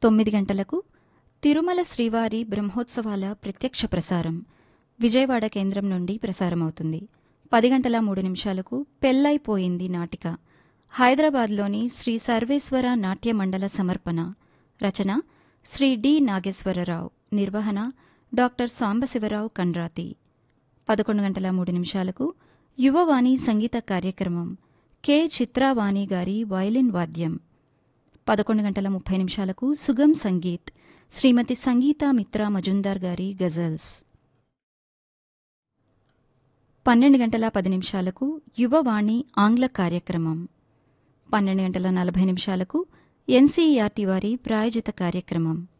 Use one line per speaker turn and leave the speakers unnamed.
తొమ్మిది గంటలకు తిరుమల శ్రీవారి బ్రహ్మోత్సవాల ప్రత్యక్ష ప్రసారం విజయవాడ కేంద్రం నుండి ప్రసారమవుతుంది పది గంటల మూడు నిమిషాలకు పెళ్ళైపోయింది నాటిక హైదరాబాద్లోని శ్రీ సర్వేశ్వర నాట్య మండల సమర్పణ రచన శ్రీ డి నాగేశ్వరరావు నిర్వహణ డాక్టర్ సాంబశివరావు కండ్రాతి పదకొండు గంటల మూడు నిమిషాలకు యువవాణి సంగీత కార్యక్రమం కె చిత్రావాణి గారి వయలిన్ వాద్యం పదకొండు గంటల ముప్పై నిమిషాలకు సుగం సంగీత్ శ్రీమతి సంగీత మిత్రా మజుందార్ గారి గజల్స్ పన్నెండు గంటల పది నిమిషాలకు యువవాణి ఆంగ్ల కార్యక్రమం పన్నెండు గంటల నలభై నిమిషాలకు ఎన్సీఈఆర్టీ వారి ప్రాయోజిత కార్యక్రమం